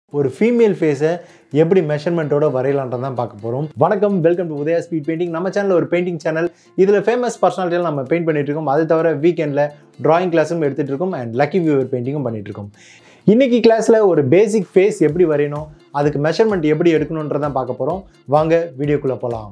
ஒரு ஃபீமேல் ஃபேஸை எப்படி மெஷர்மெண்ட்டோட வரையலான்றதான் தான் பார்க்க போகிறோம் வணக்கம் welcome to Udaya speed painting நம்ம சேனல் ஒரு பெயிண்டிங் சேனல் இதில் ஃபேமஸ் பர்சனாலிட்டியில் நம்ம பெயிண்ட் பண்ணிட்டு இருக்கோம் அது தவிர வீக்கெண்டில் டிராயிங் கிளாஸும் எடுத்துகிட்டு இருக்கோம் அண்ட் லக்கி வியூவர் பெயிண்டிங்கும் பண்ணிட்டு இருக்கோம் இன்னைக்கு கிளாஸில் ஒரு பேசிக் ஃபேஸ் எப்படி வரையணும் அதுக்கு மெஷர்மெண்ட் எப்படி எடுக்கணுன்றதான் பார்க்க போகிறோம் வாங்க வீடியோக்குள்ளே போகலாம்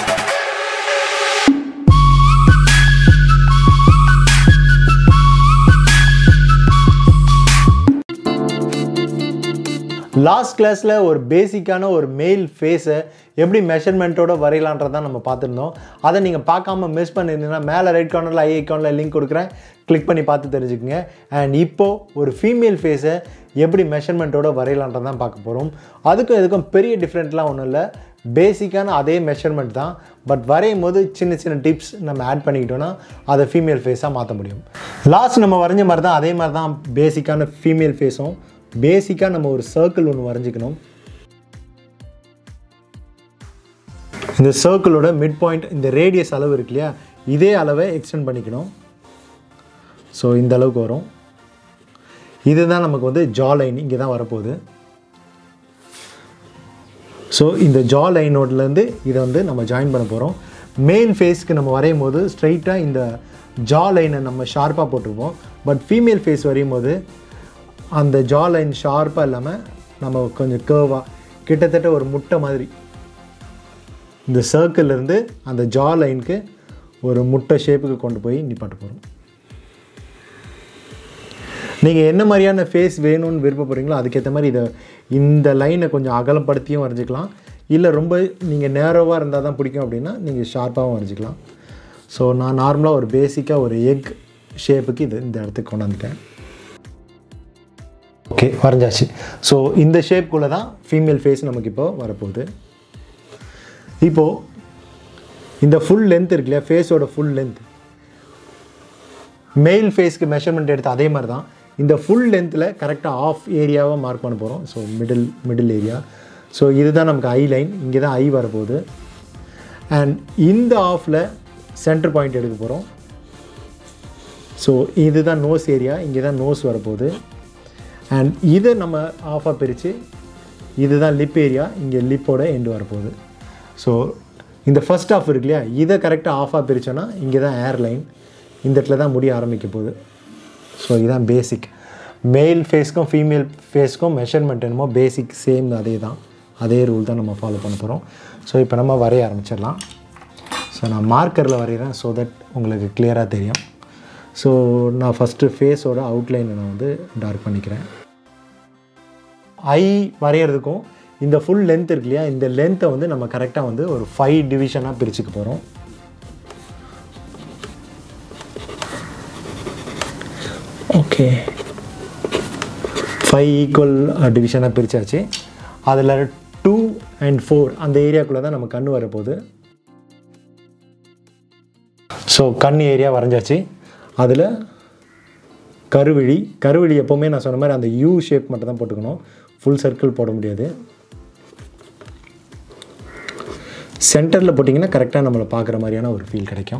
லாஸ்ட் கிளாஸில் ஒரு பேசிக்கான ஒரு மேல் ஃபேஸை எப்படி மெஷர்மெண்ட்டோட வரையலான்றதான் நம்ம பார்த்துருந்தோம் அதை நீங்கள் பார்க்காம மிஸ் பண்ணியிருந்தீங்கன்னா மேலே ரைட் கார்னரில் ஐ ஐக்கானில் லிங்க் கொடுக்குறேன் கிளிக் பண்ணி பார்த்து தெரிஞ்சுக்கங்க அண்ட் இப்போது ஒரு ஃபீமேல் ஃபேஸை எப்படி மெஷர்மெண்ட்டோட வரையலான்றதான் பார்க்க போகிறோம் அதுக்கும் இதுக்கும் பெரிய டிஃப்ரெண்ட்லாம் ஒன்றும் இல்லை பேசிக்கான அதே மெஷர்மெண்ட் தான் பட் வரையும் போது சின்ன சின்ன டிப்ஸ் நம்ம ஆட் பண்ணிக்கிட்டோன்னா அதை ஃபீமேல் ஃபேஸாக மாற்ற முடியும் லாஸ்ட் நம்ம வரைஞ்ச மாதிரி தான் அதே மாதிரி தான் பேசிக்கான ஃபீமேல் ஃபேஸும் பேசிக்காக நம்ம ஒரு சர்க்கிள் ஒன்று வரைஞ்சிக்கணும் இந்த சர்க்கிளோட மிட் பாயிண்ட் இந்த ரேடியஸ் அளவு இருக்கு இல்லையா இதே அளவை எக்ஸ்டெண்ட் பண்ணிக்கணும் ஸோ இந்த அளவுக்கு வரும் இதுதான் நமக்கு வந்து ஜா லைன் இங்கே தான் வரப்போகுது ஸோ இந்த ஜா லைனோட்லேருந்து இதை வந்து நம்ம ஜாயின் பண்ண போகிறோம் மேல் ஃபேஸ்க்கு நம்ம வரையும் போது ஸ்ட்ரைட்டாக இந்த ஜா லைனை நம்ம ஷார்ப்பாக போட்டிருப்போம் பட் ஃபீமேல் ஃபேஸ் வரையும் போது அந்த ஜா லைன் ஷார்ப்பாக இல்லாமல் நம்ம கொஞ்சம் கேர்வாக கிட்டத்தட்ட ஒரு முட்டை மாதிரி இந்த சர்க்கிள்லேருந்து அந்த ஜா லைனுக்கு ஒரு முட்டை ஷேப்புக்கு கொண்டு போய் நிப்பாட்ட போகிறோம் நீங்கள் என்ன மாதிரியான ஃபேஸ் வேணும்னு விருப்பப்படுறீங்களோ அதுக்கேற்ற மாதிரி இதை இந்த லைனை கொஞ்சம் அகலப்படுத்தியும் வரைஞ்சிக்கலாம் இல்லை ரொம்ப நீங்கள் நேரோவாக இருந்தால் தான் பிடிக்கும் அப்படின்னா நீங்கள் ஷார்ப்பாகவும் வரைஞ்சிக்கலாம் ஸோ நான் நார்மலாக ஒரு பேசிக்காக ஒரு எக் ஷேப்புக்கு இது இந்த இடத்துக்கு கொண்டாந்துட்டேன் ஓகே வரைஞ்சாச்சு ஸோ இந்த ஷேப்புக்குள்ளே தான் ஃபீமேல் ஃபேஸ் நமக்கு இப்போ வரப்போகுது இப்போது இந்த ஃபுல் லென்த் இருக்கு இல்லையா ஃபேஸோட ஃபுல் லென்த் மெயில் ஃபேஸ்க்கு மெஷர்மெண்ட் எடுத்து அதே மாதிரி தான் இந்த ஃபுல் லென்த்தில் கரெக்டாக ஆஃப் ஏரியாவை மார்க் பண்ண போகிறோம் so middle middle area so இதுதான் நமக்கு ஐ லைன் இங்கே தான் ஐ வரப்போகுது அண்ட் இந்த ஆஃபில் சென்டர் பாயிண்ட் எடுக்க போகிறோம் ஸோ இதுதான் நோஸ் ஏரியா இங்கே தான் நோஸ் வரப்போகுது அண்ட் இதை நம்ம ஆஃபாக பிரித்து இதுதான் லிப் ஏரியா இங்கே லிப்போட எண்டு வரப்போகுது ஸோ இந்த ஃபஸ்ட் ஆஃப் இருக்கு இல்லையா இதை கரெக்டாக ஆஃபாக பிரித்தோன்னா இங்கே தான் ஏர்லைன் இந்த இடத்துல தான் முடிய ஆரம்பிக்க போகுது ஸோ இதுதான் பேசிக் மேல் ஃபேஸ்க்கும் ஃபீமேல் ஃபேஸ்க்கும் மெஷர்மெண்ட் என்னமோ பேசிக் சேம் அதே தான் அதே ரூல் தான் நம்ம ஃபாலோ பண்ண போகிறோம் ஸோ இப்போ நம்ம வரைய ஆரம்பிச்சிடலாம் ஸோ நான் மார்க்கரில் வரைகிறேன் ஸோ தட் உங்களுக்கு கிளியராக தெரியும் ஸோ நான் ஃபஸ்ட்டு ஃபேஸோட அவுட்லைனை நான் வந்து டார்க் பண்ணிக்கிறேன் ஐ வரைகிறதுக்கும் இந்த ஃபுல் லென்த் இருக்கு இல்லையா இந்த லென்த்தை வந்து நம்ம கரெக்டாக வந்து ஒரு ஃபைவ் டிவிஷனாக பிரிச்சுக்க போகிறோம் ஓகே ஃபைவ் ஈக்குவல் டிவிஷனாக பிரித்தாச்சு அதில் டூ அண்ட் ஃபோர் அந்த ஏரியாக்குள்ளே தான் நம்ம கண் வரப்போகுது ஸோ கண் ஏரியா வரைஞ்சாச்சு அதில் கருவிழி கருவிழி எப்போவுமே நான் சொன்ன மாதிரி அந்த யூ ஷேப் மட்டும் தான் போட்டுக்கணும் ஃபுல் சர்க்கிள் போட முடியாது சென்டரில் போட்டிங்கன்னா கரெக்டாக நம்மளை பார்க்குற மாதிரியான ஒரு ஃபீல் கிடைக்கும்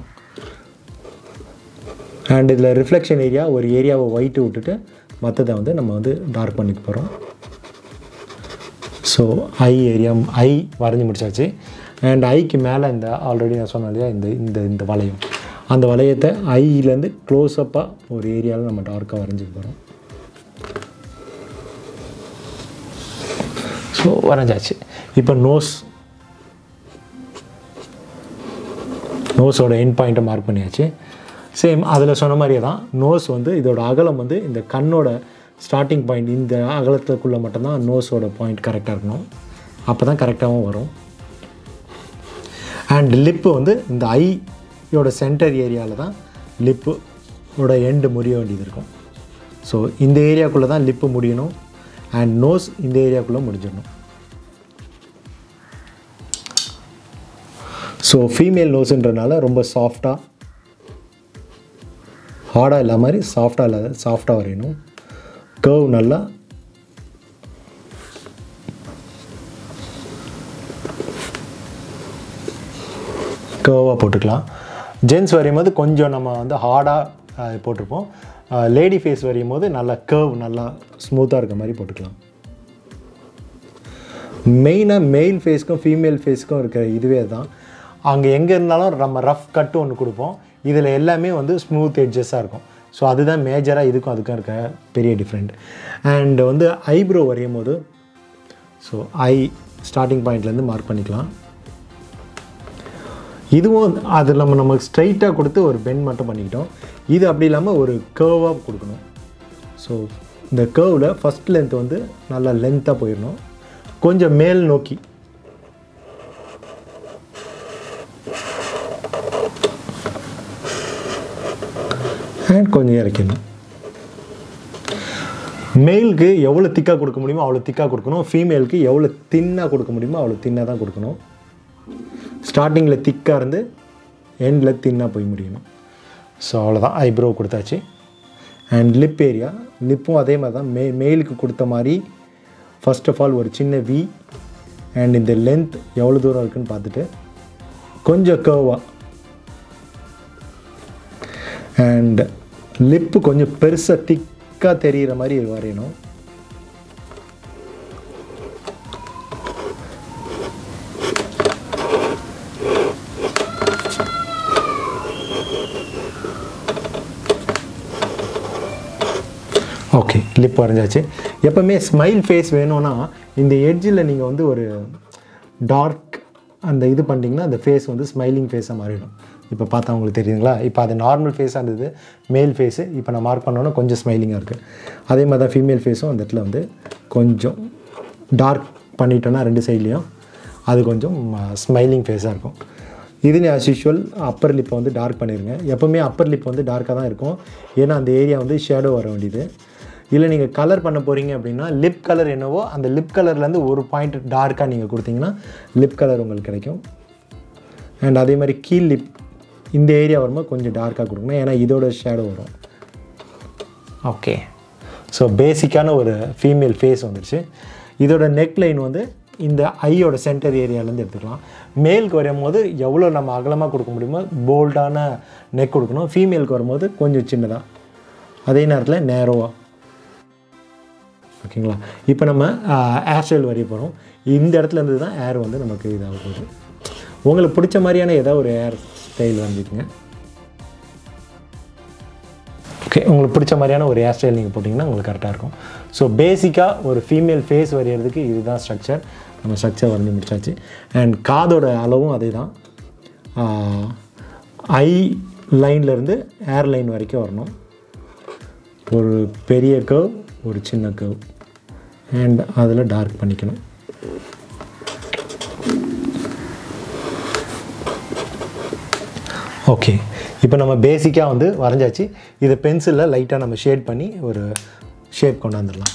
அண்ட் இதில் ரிஃப்ளெக்ஷன் ஏரியா ஒரு ஏரியாவை ஒயிட்டு விட்டுட்டு மற்றதை வந்து நம்ம வந்து டார்க் பண்ணிக்க போகிறோம் ஸோ ஐ ஏரியா ஐ வரைஞ்சி முடிச்சாச்சு அண்ட் ஐக்கு மேலே இந்த ஆல்ரெடி நான் சொன்னேன் இல்லையா இந்த இந்த இந்த வளையம் அந்த வளையத்தை ஐலேருந்து க்ளோஸ்அப்பாக ஒரு ஏரியாவில் நம்ம டார்க்காக வரைஞ்சிக்க போகிறோம் ஸோ வரைஞ்சாச்சு இப்போ நோஸ் நோஸோட எண்ட் பாயிண்ட்டை மார்க் பண்ணியாச்சு சேம் அதில் சொன்ன மாதிரியே தான் நோஸ் வந்து இதோட அகலம் வந்து இந்த கண்ணோட ஸ்டார்டிங் பாயிண்ட் இந்த அகலத்துக்குள்ளே மட்டும்தான் நோஸோட பாயிண்ட் கரெக்டாக இருக்கணும் அப்போ தான் கரெக்டாகவும் வரும் அண்ட் லிப்பு வந்து இந்த ஐயோட சென்டர் ஏரியாவில் தான் லிப்போட எண்டு முடிய வேண்டியது இருக்கும் ஸோ இந்த ஏரியாக்குள்ளே தான் லிப்பு முடியணும் அண்ட் நோஸ் இந்த ஏரியாக்குள்ளே முடிஞ்சிடணும் ஸோ ஃபீமேல் நோஸுன்றனால ரொம்ப சாஃப்டாக ஹார்டாக இல்லாத மாதிரி சாஃப்டாக இல்லாத சாஃப்டாக வரையணும் கர்வ் நல்லா கர்வாக போட்டுக்கலாம் ஜென்ஸ் வரையும் போது கொஞ்சம் நம்ம வந்து ஹார்டாக போட்டிருப்போம் லேடி ஃபேஸ் வரையும் போது நல்லா கர்வ் நல்லா ஸ்மூத்தாக இருக்க மாதிரி போட்டுக்கலாம் மெயினாக மெயில் ஃபேஸ்க்கும் ஃபீமேல் ஃபேஸ்க்கும் இருக்கிற இதுவே தான் அங்கே எங்கே இருந்தாலும் நம்ம ரஃப் கட்டு ஒன்று கொடுப்போம் இதில் எல்லாமே வந்து ஸ்மூத் எட்ஜஸாக இருக்கும் ஸோ அதுதான் மேஜராக இதுக்கும் அதுக்கும் இருக்க பெரிய டிஃப்ரெண்ட் அண்ட் வந்து ஐப்ரோ வரையும் போது ஸோ ஐ ஸ்டார்டிங் பாயிண்ட்லேருந்து மார்க் பண்ணிக்கலாம் இதுவும் அது நம்ம நமக்கு ஸ்ட்ரைட்டாக கொடுத்து ஒரு பெண்ட் மட்டும் பண்ணிக்கிட்டோம் இது அப்படி இல்லாமல் ஒரு கேர்வாக கொடுக்கணும் ஸோ இந்த கேர்வில் ஃபஸ்ட் லென்த் வந்து நல்லா லென்த்தாக போயிடணும் கொஞ்சம் மேல் நோக்கி அண்ட் கொஞ்சம் இறக்கிடணும் மேலுக்கு எவ்வளோ திக்காக கொடுக்க முடியுமோ அவ்வளோ திக்காக கொடுக்கணும் ஃபீமேலுக்கு எவ்வளோ தின்னாக கொடுக்க முடியுமோ அவ்வளோ தின்னாக தான் கொடுக்கணும் ஸ்டார்டிங்கில் திக்காக இருந்து எண்டில் தின்னாக போய் முடியணும் ஸோ அவ்வளோதான் ஐப்ரோ கொடுத்தாச்சு அண்ட் லிப் ஏரியா லிப்பும் அதே மாதிரி தான் மே மேலுக்கு கொடுத்த மாதிரி ஃபர்ஸ்ட் ஆஃப் ஆல் ஒரு சின்ன வி அண்ட் இந்த லென்த் எவ்வளோ தூரம் இருக்குன்னு பார்த்துட்டு கொஞ்சம் கர்வாக அண்ட் லிப்பு கொஞ்சம் பெருசாக திக்காக தெரிகிற மாதிரி வரையணும் ஓகே லிப் வரைஞ்சாச்சு எப்போவுமே ஸ்மைல் ஃபேஸ் வேணும்னா இந்த எட்ஜில் நீங்கள் வந்து ஒரு டார்க் அந்த இது பண்ணிட்டீங்கன்னா அந்த ஃபேஸ் வந்து ஸ்மைலிங் ஃபேஸாக மாறிடும் இப்போ பார்த்தா உங்களுக்கு தெரியுதுங்களா இப்போ அது நார்மல் ஃபேஸாக இருந்தது மேல் ஃபேஸு இப்போ நான் மார்க் பண்ணோன்னா கொஞ்சம் ஸ்மைலிங்காக இருக்குது அதே மாதிரி தான் ஃபீமேல் ஃபேஸும் அந்த இடத்துல வந்து கொஞ்சம் டார்க் பண்ணிட்டோன்னா ரெண்டு சைட்லேயும் அது கொஞ்சம் ஸ்மைலிங் ஃபேஸாக இருக்கும் இது ஆஸ் யூஷுவல் அப்பர் லிப்பை வந்து டார்க் பண்ணிடுங்க எப்போவுமே அப்பர் லிப் வந்து டார்க்காக தான் இருக்கும் ஏன்னா அந்த ஏரியா வந்து ஷேடோ வர வேண்டியது இல்லை நீங்கள் கலர் பண்ண போகிறீங்க அப்படின்னா லிப் கலர் என்னவோ அந்த லிப் கலர்லேருந்து ஒரு பாயிண்ட் டார்க்காக நீங்கள் கொடுத்தீங்கன்னா லிப் கலர் உங்களுக்கு கிடைக்கும் அண்ட் அதே மாதிரி கீழ் லிப் இந்த ஏரியா வரும்போது கொஞ்சம் டார்க்காக கொடுக்கணும் ஏன்னா இதோட ஷேடோ வரும் ஓகே ஸோ பேசிக்கான ஒரு ஃபீமேல் ஃபேஸ் வந்துடுச்சு இதோட நெக் லைன் வந்து இந்த ஐயோட சென்டர் ஏரியாலேருந்து எடுத்துக்கலாம் மேலுக்கு வரும்போது எவ்வளோ நம்ம அகலமாக கொடுக்க முடியுமோ போல்டான நெக் கொடுக்கணும் ஃபீமேலுக்கு வரும்போது கொஞ்சம் சின்னதாக அதே நேரத்தில் நேரோவாக ஓகேங்களா இப்போ நம்ம ஏர் ஸ்டைல் வரைய போகிறோம் இந்த இடத்துல இருந்து தான் ஏர் வந்து நமக்கு இதாக போகுது உங்களுக்கு பிடிச்ச மாதிரியான ஏதாவது ஒரு ஏர் ஸ்டைல் வரைஞ்சிக்கங்க ஓகே உங்களுக்கு பிடிச்ச மாதிரியான ஒரு ஹேர் ஸ்டைல் நீங்கள் போட்டிங்கன்னா உங்களுக்கு கரெக்டாக இருக்கும் ஸோ பேசிக்காக ஒரு ஃபீமேல் ஃபேஸ் வரைகிறதுக்கு இதுதான் ஸ்ட்ரக்சர் நம்ம ஸ்ட்ரக்சர் வரைஞ்சி முடிச்சாச்சு அண்ட் காதோட அளவும் அதே தான் ஐ லைன்லேருந்து ஏர் லைன் வரைக்கும் வரணும் ஒரு பெரிய கர்வ் ஒரு சின்ன கர்வ் அண்ட் அதில் டார்க் பண்ணிக்கணும் ஓகே இப்போ நம்ம பேசிக்காக வந்து வரைஞ்சாச்சு இதை பென்சிலில் லைட்டாக நம்ம ஷேட் பண்ணி ஒரு ஷேப் கொண்டாந்துடலாம்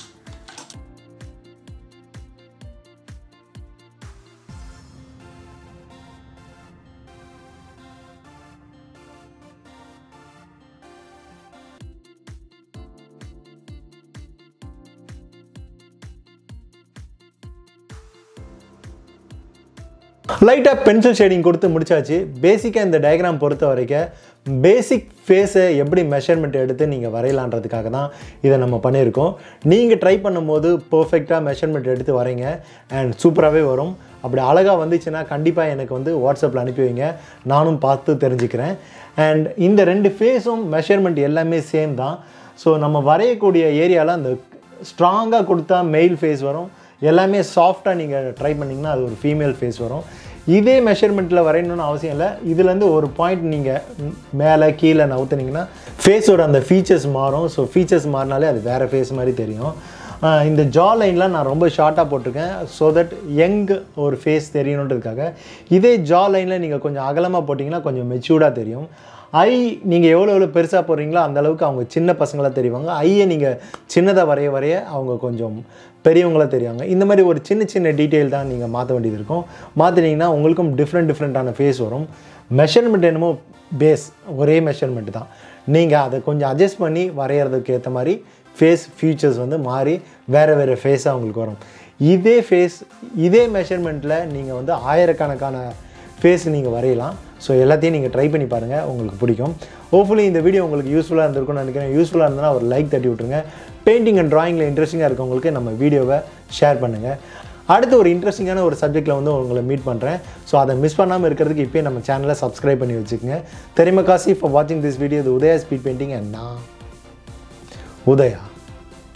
லைட்டாக பென்சில் ஷேடிங் கொடுத்து முடிச்சாச்சு பேசிக்காக இந்த டயக்ராம் பொறுத்த வரைக்கும் பேசிக் ஃபேஸை எப்படி மெஷர்மெண்ட் எடுத்து நீங்கள் வரையலான்றதுக்காக தான் இதை நம்ம பண்ணியிருக்கோம் நீங்கள் ட்ரை பண்ணும்போது பர்ஃபெக்டாக மெஷர்மெண்ட் எடுத்து வரைங்க அண்ட் சூப்பராகவே வரும் அப்படி அழகாக வந்துச்சுன்னா கண்டிப்பாக எனக்கு வந்து வாட்ஸ்அப்பில் அனுப்பி வைங்க நானும் பார்த்து தெரிஞ்சுக்கிறேன் அண்ட் இந்த ரெண்டு ஃபேஸும் மெஷர்மெண்ட் எல்லாமே சேம் தான் ஸோ நம்ம வரையக்கூடிய ஏரியாவில் அந்த ஸ்ட்ராங்காக கொடுத்தா மெயில் ஃபேஸ் வரும் எல்லாமே சாஃப்டாக நீங்கள் ட்ரை பண்ணிங்கன்னா அது ஒரு ஃபீமேல் ஃபேஸ் வரும் இதே மெஷர்மெண்ட்டில் வரையணும்னு அவசியம் இல்லை இதுலேருந்து ஒரு பாயிண்ட் நீங்கள் மேலே கீழே நவுத்துனீங்கன்னா ஃபேஸோட அந்த ஃபீச்சர்ஸ் மாறும் ஸோ ஃபீச்சர்ஸ் மாறினாலே அது வேறு ஃபேஸ் மாதிரி தெரியும் ஆஹ் இந்த ஜா லைன்லாம் நான் ரொம்ப ஷார்ட்டாக போட்டிருக்கேன் ஸோ தட் யங் ஒரு ஃபேஸ் தெரியணுன்றதுக்காக இதே ஜா லைனில் நீங்கள் கொஞ்சம் அகலமாக போட்டிங்கன்னா கொஞ்சம் மெச்சூர்டாக தெரியும் ஐ நீங்கள் எவ்வளோ எவ்வளோ பெருசாக போடுறீங்களோ அந்த அளவுக்கு அவங்க சின்ன பசங்களாக தெரிவாங்க ஐயை நீங்கள் சின்னதாக வரைய வரைய அவங்க கொஞ்சம் பெரியவங்களாக தெரிவாங்க இந்த மாதிரி ஒரு சின்ன சின்ன டீட்டெயில் தான் நீங்கள் மாற்ற வேண்டியது இருக்கும் மாற்றினீங்கன்னா உங்களுக்கும் டிஃப்ரெண்ட் டிஃப்ரெண்ட்டான ஃபேஸ் வரும் மெஷர்மெண்ட் என்னமோ பேஸ் ஒரே மெஷர்மெண்ட் தான் நீங்கள் அதை கொஞ்சம் அட்ஜஸ்ட் பண்ணி வரைகிறதுக்கு ஏற்ற மாதிரி ஃபேஸ் ஃபீச்சர்ஸ் வந்து மாறி வேறு வேறு ஃபேஸாக உங்களுக்கு வரும் இதே ஃபேஸ் இதே மெஷர்மெண்ட்டில் நீங்கள் வந்து ஆயிரக்கணக்கான ஃபேஸ் நீங்கள் வரையலாம் ஸோ எல்லாத்தையும் நீங்கள் ட்ரை பண்ணி பாருங்கள் உங்களுக்கு பிடிக்கும் ஹோப்ஃபுல்லி இந்த வீடியோ உங்களுக்கு யூஸ்ஃபுல்லாக இருந்திருக்கும்னு நினைக்கிறேன் யூஸ்ஃபுல்லாக இருந்ததுன்னா ஒரு லைக் தட்டி விட்ருங்க பெயிண்டிங் அண்ட் ட்ராயிங்கில் இன்ட்ரெஸ்டிங்காக இருக்கவங்களுக்கு நம்ம வீடியோவை ஷேர் பண்ணுங்கள் அடுத்து ஒரு இன்ட்ரெஸ்டிங்கான ஒரு சப்ஜெக்ட்டில் வந்து உங்களை மீட் பண்ணுறேன் ஸோ அதை மிஸ் பண்ணாமல் இருக்கிறதுக்கு இப்போயே நம்ம சேனலை சப்ஸ்கிரைப் பண்ணி வச்சுக்கோங்க தெரியுமா காசி ஃபார் வாட்சிங் திஸ் வீடியோ இது உதயா ஸ்பீட் பெயிண்டிங் அண்ட் நான் உதயா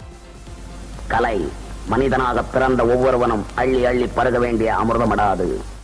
கலை மனிதனாக பிறந்த ஒவ்வொருவனும் அள்ளி அள்ளி பருக வேண்டிய அமிர்தமடாது